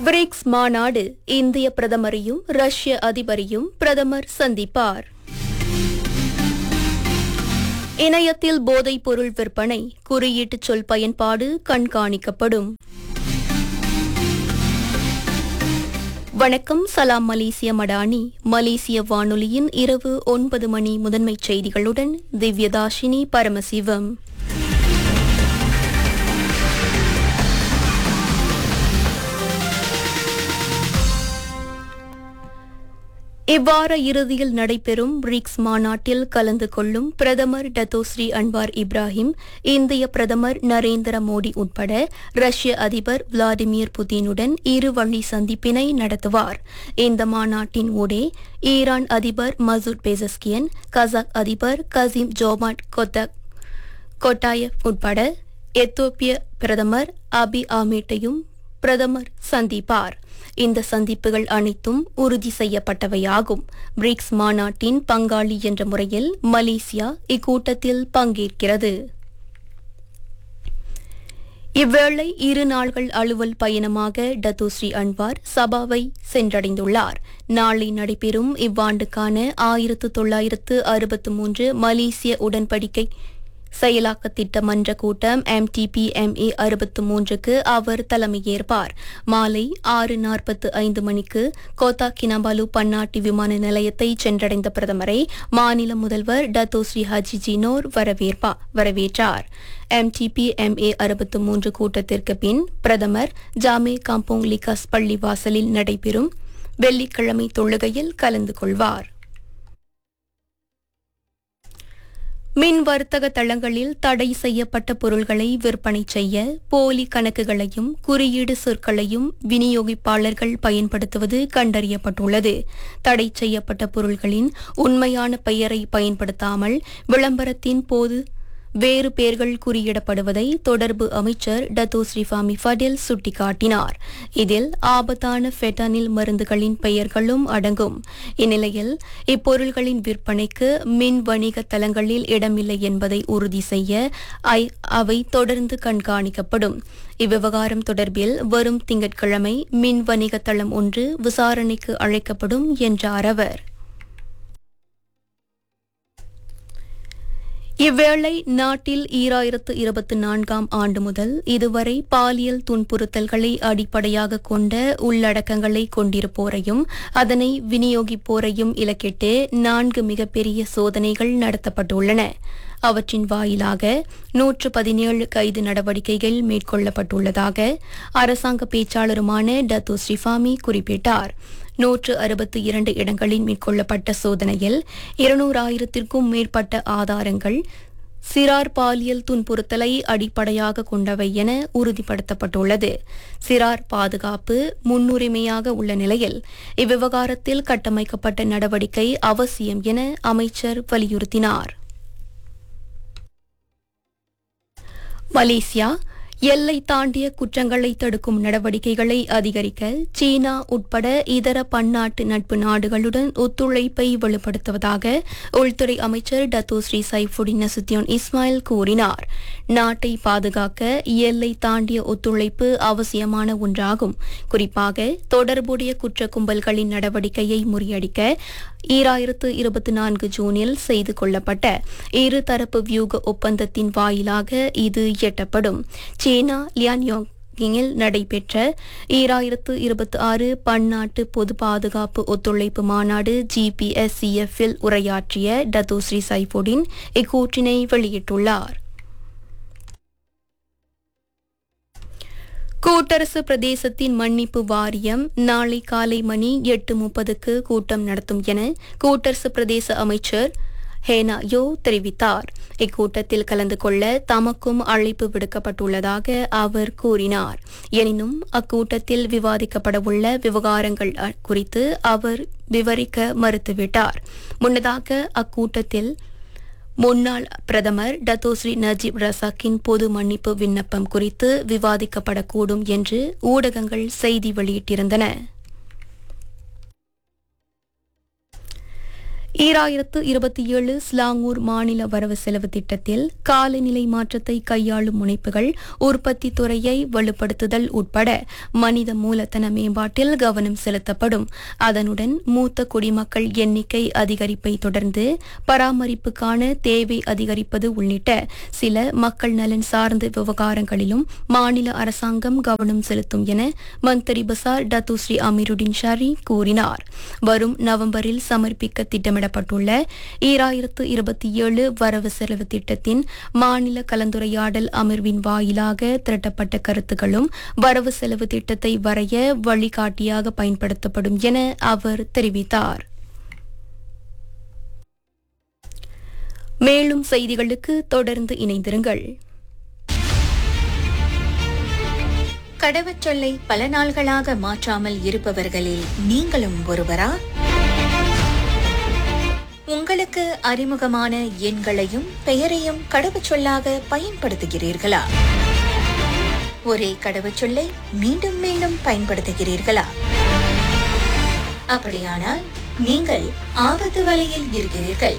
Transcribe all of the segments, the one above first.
BRICS மாநாடு இந்திய பிரதமரையும் ரஷ்ய அதிபரையும் பிரதமர் சந்திப்பார் இணையத்தில் போதைப் பொருள் விற்பனை குறியீட்டுச் சொல் பயன்பாடு கண்காணிக்கப்படும் வணக்கம் சலாம் மலேசிய மடானி மலேசிய வானொலியின் இரவு ஒன்பது மணி முதன்மைச் செய்திகளுடன் திவ்யதாஷினி பரமசிவம் இவ்வார இறுதியில் நடைபெறும் பிரிக்ஸ் மாநாட்டில் கலந்து கொள்ளும் பிரதமர் டத்தோஸ்ரீ அன்வார் இப்ராஹிம் இந்திய பிரதமர் நரேந்திர மோடி உட்பட ரஷ்ய அதிபர் விளாடிமிர் புதினுடன் இரு வழி சந்திப்பினை நடத்துவார் இந்த மாநாட்டின் ஊடே ஈரான் அதிபர் மசூத் பெசஸ்கியன் கசாக் அதிபர் கசீம் ஜோமாட் கொத்தக் கொட்டாயப் உட்பட எத்தோப்பிய பிரதமர் அபி ஆமீட்டையும் பிரதமர் சந்திப்பார் இந்த சந்திப்புகள் அனைத்தும் உறுதி செய்யப்பட்டவையாகும் பிரிக்ஸ் மாநாட்டின் பங்காளி என்ற முறையில் மலேசியா இக்கூட்டத்தில் பங்கேற்கிறது இவ்வேளை இரு நாள்கள் அலுவல் பயணமாக டத்துஸ்ரீ அன்வார் சபாவை சென்றடைந்துள்ளார் நாளை நடைபெறும் இவ்வாண்டுக்கான ஆயிரத்து தொள்ளாயிரத்து அறுபத்து மூன்று மலேசிய உடன்படிக்கை செயலாக்க திட்ட மன்ற கூட்டம் எம்டிபிஎம்ஏ அறுபத்து மூன்றுக்கு அவர் தலைமையேற்பார் மாலை ஆறு நாற்பத்து ஐந்து மணிக்கு கோத்தா கினபாலு பன்னாட்டு விமான நிலையத்தை சென்றடைந்த பிரதமரை மாநில முதல்வர் டத்தோஸ்ரீ ஹஜி ஜினோர் வரவேற்பா வரவேற்றார் எம்டிபிஎம்ஏ அறுபத்து மூன்று கூட்டத்திற்கு பின் பிரதமர் ஜாமே காம்போங் லிகாஸ் பள்ளி வாசலில் நடைபெறும் வெள்ளிக்கிழமை தொழுகையில் கலந்து கொள்வார் மின் வர்த்தக தளங்களில் தடை செய்யப்பட்ட பொருள்களை விற்பனை செய்ய போலி கணக்குகளையும் குறியீடு சொற்களையும் விநியோகிப்பாளர்கள் பயன்படுத்துவது கண்டறியப்பட்டுள்ளது தடை செய்யப்பட்ட பொருள்களின் உண்மையான பெயரை பயன்படுத்தாமல் விளம்பரத்தின் போது வேறு பெயர்கள் குறியிடப்படுவதை தொடர்பு அமைச்சர் டத்தோ ஸ்ரீஃபாமி ஃபடில் சுட்டிக்காட்டினார் இதில் ஆபத்தான ஃபெட்டானில் மருந்துகளின் பெயர்களும் அடங்கும் இந்நிலையில் இப்பொருள்களின் விற்பனைக்கு மின் வணிக தளங்களில் இடமில்லை என்பதை உறுதி செய்ய ஐ- அவை தொடர்ந்து கண்காணிக்கப்படும் இவ்விவகாரம் தொடர்பில் வரும் திங்கட்கிழமை மின் வணிக தளம் ஒன்று விசாரணைக்கு அழைக்கப்படும் என்றார் அவர் இவ்வேளை நாட்டில் ஈராயிரத்து இருபத்தி நான்காம் ஆண்டு முதல் இதுவரை பாலியல் துன்புறுத்தல்களை அடிப்படையாக கொண்ட உள்ளடக்கங்களை கொண்டிருப்போரையும் அதனை விநியோகிப்போரையும் இலக்கிட்டு நான்கு மிகப்பெரிய சோதனைகள் நடத்தப்பட்டுள்ளன அவற்றின் வாயிலாக நூற்று பதினேழு கைது நடவடிக்கைகள் மேற்கொள்ளப்பட்டுள்ளதாக அரசாங்க பேச்சாளருமான டத்து ஸ்ரீஃபாமி குறிப்பிட்டார் நூற்று அறுபத்தி இரண்டு இடங்களில் மேற்கொள்ளப்பட்ட சோதனையில் இருநூறாயிரத்திற்கும் மேற்பட்ட ஆதாரங்கள் சிறார் பாலியல் துன்புறுத்தலை அடிப்படையாக கொண்டவை என உறுதிப்படுத்தப்பட்டுள்ளது சிறார் பாதுகாப்பு முன்னுரிமையாக உள்ள நிலையில் இவ்விவகாரத்தில் கட்டமைக்கப்பட்ட நடவடிக்கை அவசியம் என அமைச்சர் வலியுறுத்தினார் மலேசியா எல்லை தாண்டிய குற்றங்களை தடுக்கும் நடவடிக்கைகளை அதிகரிக்க சீனா உட்பட இதர பன்னாட்டு நட்பு நாடுகளுடன் ஒத்துழைப்பை வலுப்படுத்துவதாக உள்துறை அமைச்சர் Datuk Seri Saifuddin Nasution Ismail கூறினார் நாட்டை பாதுகாக்க எல்லை தாண்டிய ஒத்துழைப்பு அவசியமான ஒன்றாகும் குறிப்பாக தொடர்புடைய குற்ற கும்பல்களின் நடவடிக்கையை முறியடிக்க ஈராயிரத்து இருபத்தி நான்கு ஜூனில் செய்து கொள்ளப்பட்ட இருதரப்பு வியூக ஒப்பந்தத்தின் வாயிலாக இது எட்டப்படும் சீனா லியான்யோங் இல் நடைபெற்ற ஈராயிரத்து இருபத்தி ஆறு பன்னாட்டு பொது பாதுகாப்பு ஒத்துழைப்பு மாநாடு ஜிபிஎஸ்சிஎஃப் இல் உரையாற்றிய டத்தோஸ்ரீ சைஃபுடின் இக்கூற்றினை வெளியிட்டுள்ளார் கூட்டரசு பிரதேசத்தின் மன்னிப்பு வாரியம் நாளை காலை மணி எட்டு முப்பதுக்கு கூட்டம் நடத்தும் என கூட்டரசு பிரதேச அமைச்சர் ஹேனா யோ தெரிவித்தார் இக்கூட்டத்தில் கலந்து கொள்ள தமக்கும் அழைப்பு விடுக்கப்பட்டுள்ளதாக அவர் கூறினார் எனினும் அக்கூட்டத்தில் விவாதிக்கப்படவுள்ள விவகாரங்கள் அ- குறித்து அவர் விவரிக்க மறுத்துவிட்டார் முன்னதாக அக்கூட்டத்தில் முன்னாள் பிரதமர் டத்தோஸ்ரீ நஜீப் ரசாக்கின் பொது மன்னிப்பு விண்ணப்பம் குறித்து விவாதிக்கப்படக்கூடும் என்று ஊடகங்கள் செய்தி வெளியிட்டிருந்தன ஈராயிரத்து இருபத்தி ஏழு ஸ்லாங்கூர் மாநில வரவு செலவு திட்டத்தில் காலநிலை மாற்றத்தை கையாளும் முனைப்புகள் உற்பத்தி துறையை வலுப்படுத்துதல் உட்பட மனித மூலதன மேம்பாட்டில் கவனம் செலுத்தப்படும் அதனுடன் மூத்த குடிமக்கள் எண்ணிக்கை அதிகரிப்பை தொடர்ந்து பராமரிப்புக்கான தேவை அதிகரிப்பது உள்ளிட்ட சில மக்கள் நலன் சார்ந்த விவகாரங்களிலும் மாநில அரசாங்கம் கவனம் செலுத்தும் என மந்திரி Besar Datuk Seri Amirudin Shari கூறினார் வரும் நவம்பரில் சமர்ப்பிக்க திட்டமிடப்பட்டுள்ள ஈராயிரத்து இருபத்தி ஏழு வரவு செலவு திட்டத்தின் மாநில கலந்துரையாடல் அமர்வின் வாயிலாக திரட்டப்பட்ட கருத்துக்களும் வரவு செலவு திட்டத்தை வரைய வழிகாட்டியாக பயன்படுத்தப்படும் என அவர் தெரிவித்தார் மேலும் செய்திகளுக்கு தொடர்ந்து இணைந்திருங்கள் கடவுச்சொல்லை பல நாள்களாக மாற்றாமல் இருப்பவர்களில் நீங்களும் ஒருவரா உங்களுக்கு அறிமுகமான எண்களையும் பெயரையும் கடவுச்சொல்லாக பயன்படுத்துகிறீர்களா ஒரே கடவுச்சொல்லை மீண்டும் மீண்டும் பயன்படுத்துகிறீர்களா அப்படியானால் நீங்கள் ஆபத்து வலையில் இருக்கிறீர்கள்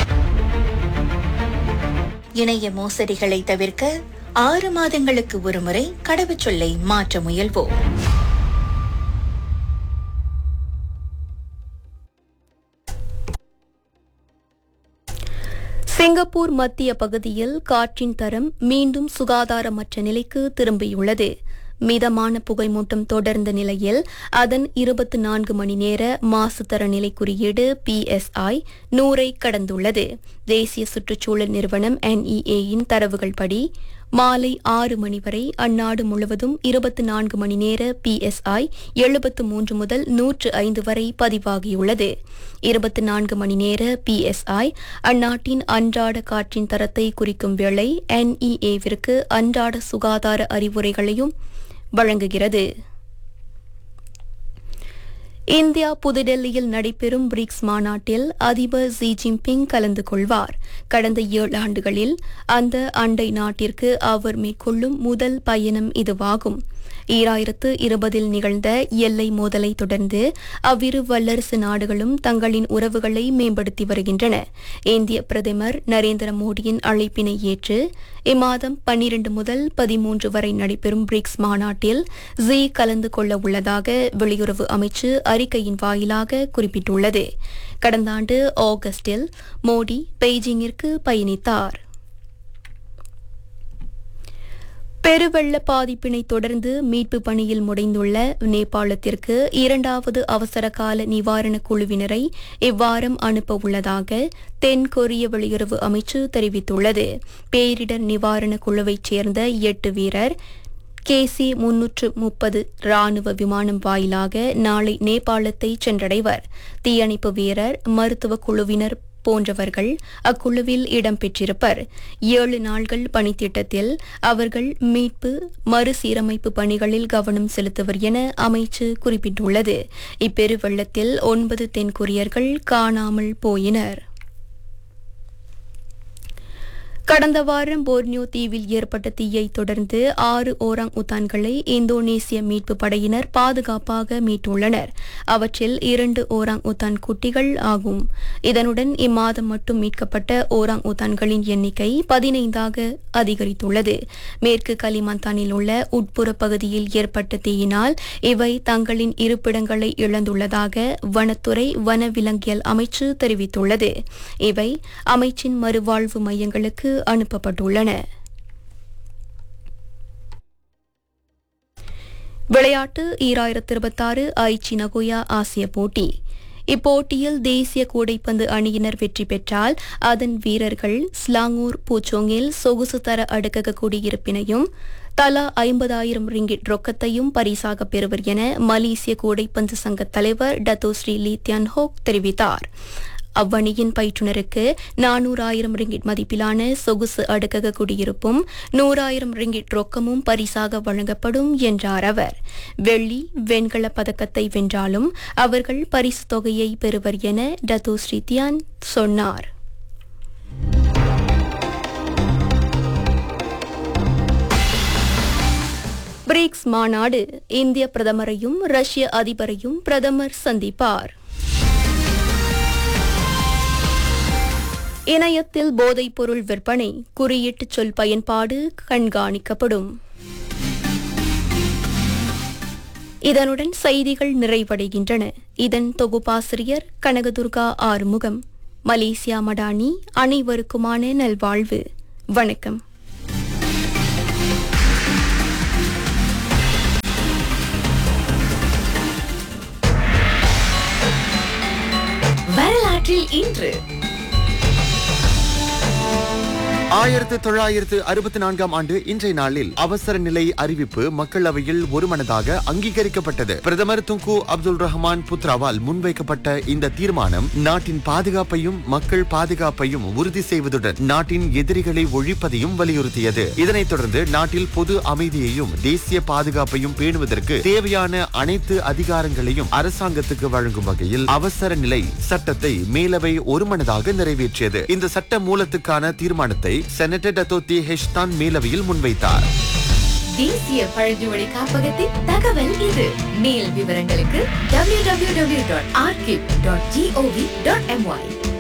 இணைய மோசடிகளை தவிர்க்க ஆறு மாதங்களுக்கு ஒருமுறை கடவுச்சொல்லை மாற்ற முயல்வோம் சிங்கப்பூர் மத்திய பகுதியில் காற்றின் தரம் மீண்டும் சுகாதாரமற்ற நிலைக்கு திரும்பியுள்ளது மிதமான புகைமூட்டம் தொடர்ந்த நிலையில் அதன் இருபத்தி நான்கு மணி நேர மாசு தர நிலை குறியீடு பிஎஸ்ஐ நூறை கடந்துள்ளது தேசிய சுற்றுச்சூழல் நிறுவனம் என்இஏயின் தரவுகள் படி மாலை ஆறு மணி வரை அந்நாடு முழுவதும் இருபத்தி நான்கு மணி நேர பிஎஸ்ஐ எழுபத்து மூன்று முதல் நூற்று ஐந்து வரை பதிவாகியுள்ளது இருபத்தி நான்கு மணி நேர பிஎஸ்ஐ அந்நாட்டின் அன்றாட காற்றின் தரத்தை குறிக்கும் வேளை என்இஏவிற்கு அன்றாட சுகாதார அறிவுரைகளையும் வழங்குகிறது இந்தியா புதுடெல்லியில் நடைபெறும் பிரிக்ஸ் மாநாட்டில் அதிபர் ஜி ஜின்பிங் கலந்து கொள்வார் கடந்த ஏழு ஆண்டுகளில் அந்த அண்டை நாட்டிற்கு அவர் மேற்கொள்ளும் முதல் பயணம் இதுவாகும் ஈராயிரத்து இருபதில் நிகழ்ந்த எல்லை மோதலை தொடர்ந்து அவ்விரு வல்லரசு நாடுகளும் தங்களின் உறவுகளை மேம்படுத்தி வருகின்றன இந்திய பிரதமர் நரேந்திர மோடியின் அழைப்பினை ஏற்று இம்மாதம் பன்னிரண்டு முதல் பதிமூன்று வரை நடைபெறும் பிரிக்ஸ் மாநாட்டில் ஜி கலந்து கொள்ள உள்ளதாக வெளியுறவு அமைச்சு அறிக்கையின் வாயிலாக குறிப்பிட்டுள்ளது கடந்த ஆண்டு ஆகஸ்டில் மோடி பெய்ஜிங்கிற்கு பயணித்தார் பெருவெள்ள பாதிப்பினை தொடர்ந்து மீட்பு பணியில் முடைந்துள்ள நேபாளத்திற்கு இரண்டாவது அவசரகால நிவாரணக் குழுவினரை இவ்வாரம் அனுப்ப உள்ளதாக தென் கொரிய வெளியுறவு அமைச்சு தெரிவித்துள்ளது பேரிடர் நிவாரணக் குழுவைச் சேர்ந்த எட்டு வீரர் கேசி முன்னூற்று முப்பது ராணுவ விமானம் வாயிலாக நாளை நேபாளத்தை சென்றடைவர் தீயணைப்பு வீரர் மருத்துவ குழுவினர் போன்றவர்கள் அக்குழுவில் இடம்பெற்றிருப்பர் ஏழு நாள்கள் பணித்திட்டத்தில் அவர்கள் மீட்பு மறுசீரமைப்பு பணிகளில் கவனம் செலுத்துவர் என அமைச்சு குறிப்பிட்டுள்ளது இப்பெருவெள்ளத்தில் ஒன்பது தென்கொரியர்கள் காணாமல் போயினர் கடந்த வாரம் போர்னியோ தீவில் ஏற்பட்ட தீயை தொடர்ந்து ஆறு ஓராங் உத்தான்களை இந்தோனேசிய மீட்பு படையினர் பாதுகாப்பாக மீட்டுள்ளனர் அவற்றில் இரண்டு ஓராங் உத்தான் குட்டிகள் ஆகும் இதனுடன் இம்மாதம் மட்டும் மீட்கப்பட்ட ஓராங் உத்தான்களின் எண்ணிக்கை பதினைந்தாக அதிகரித்துள்ளது மேற்கு கலிமந்தானில் உள்ள உட்புற பகுதியில் ஏற்பட்ட தீயினால் இவை தங்களின் இருப்பிடங்களை இழந்துள்ளதாக வனத்துறை வனவிலங்கியல் அமைச்சு தெரிவித்துள்ளது இவை அமைச்சின் மறுவாழ்வு மையங்களுக்கு அனுப்பப்பட்டுள்ளன விளையாட்டு ஈராயிரத்தி இருபத்தாறு ஐச்சி நகோயா ஆசிய போட்டி இப்போட்டியில் தேசிய கூடைப்பந்து அணியினர் வெற்றி பெற்றால் அதன் வீரர்கள் ஸ்லாங்கூர் பூச்சோங்கில் சொகுசு தர அடுக்கக குடியிருப்பினையும் தலா ஐம்பதாயிரம் ரிங்கிட் ரொக்கத்தையும் பரிசாக பெறுவர் என மலேசிய கூடைப்பந்து சங்க தலைவர் Datuk Seri Lee Tian Hock தெரிவித்தார் அவ்வணியின் பயிற்றுனருக்கு நானூறாயிரம் ரிங்கிட் மதிப்பிலான சொகுசு அடுக்கக குடியிருப்பும் நூறாயிரம் ரிங்கிட் ரொக்கமும் பரிசாக வழங்கப்படும் என்றார் அவர் வெள்ளி வெண்கல பதக்கத்தை வென்றாலும் அவர்கள் பரிசு தொகையை பெறுவர் என டத்தோ ஸ்ரீதியான் சொன்னார் பிரிக்ஸ் மாநாடு இந்திய பிரதமரையும் ரஷ்ய அதிபரையும் பிரதமர் சந்திப்பார் இணையத்தில் போதைப்பொருள் விற்பனை குறியீட்டு சொல் பயன்பாடு கண்காணிக்கப்படும் இதனுடன் செய்திகள் நிறைவடைகின்றன இதன் தொகுப்பாசிரியர் கனகதுர்கா ஆறுமுகம் மலேசியா மடானி அனைவருக்குமான நல்வாழ்வு வணக்கம் வரலாற்றில் இன்று ஆயிரத்து தொள்ளாயிரத்து அறுபத்தி நான்காம் ஆண்டு இன்றைய நாளில் அவசர நிலை அறிவிப்பு மக்களவையில் ஒருமனதாக அங்கீகரிக்கப்பட்டது பிரதமர் துங்கு அப்துல் ரஹ்மான் புத்ராவால் முன்வைக்கப்பட்ட இந்த தீர்மானம் நாட்டின் பாதுகாப்பையும் மக்கள் பாதுகாப்பையும் உறுதி செய்வதுடன் நாட்டின் எதிரிகளை ஒழிப்பதையும் வலியுறுத்தியது இதனைத் தொடர்ந்து நாட்டில் பொது அமைதியையும் தேசிய பாதுகாப்பையும் பேணுவதற்கு தேவையான அனைத்து அதிகாரங்களையும் அரசாங்கத்துக்கு வழங்கும் வகையில் அவசர நிலை சட்டத்தை மேலவை ஒருமனதாக நிறைவேற்றியது இந்த சட்ட மூலத்துக்கான தீர்மானத்தை செனட்டர் டத்தோத்தி ஹெஷ்தான் மேலவையில் முன்வைத்தார் தேசிய பழங்குடி காப்பகத்தின் தகவல் இது மேல் விவரங்களுக்கு www.archive.gov.my